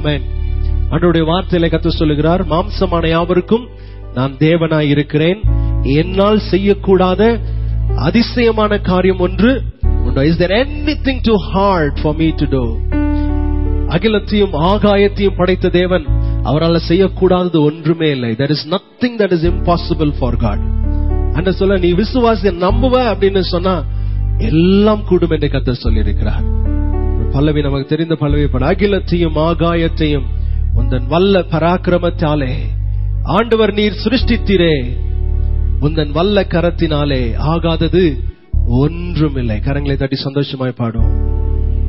ஆமென் அன்றைய வார்த்தையில கத்து சொல்லுகிறார் மாம்சமான யாவருக்கும் நான் தேவனாய் இருக்கிறேன் என்னால் செய்யக்கூடாத அதிசயமான காரியம் ஒன்று உண்டோ is there anything too hard for me to do அகிலத்தையும் ஆகாயத்தையும் படைத்த தேவன் அவரால் செய்யக்கூடாதது ஒன்றுமே இல்லை there is nothing that is impossible for God அண்ட சொல்ல நீ விசுவாசிய நம்புவ அப்படின்னு சொன்னா எல்லாம் கூடும் என்று கத்த சொல்லி இருக்கிறார் பல்லவி நமக்கு தெரிந்த பல்லவி பட அகிலத்தையும் ஆகாயத்தையும் உந்தன் வல்ல பராக்கிரமத்தாலே ஆண்டவர் நீர் சிருஷ்டித்தீரே உந்தன் வல்ல கரத்தினாலே ஆகாதது ஒன்றுமில்லை கரங்களை தட்டி சந்தோஷமாய் பாடும்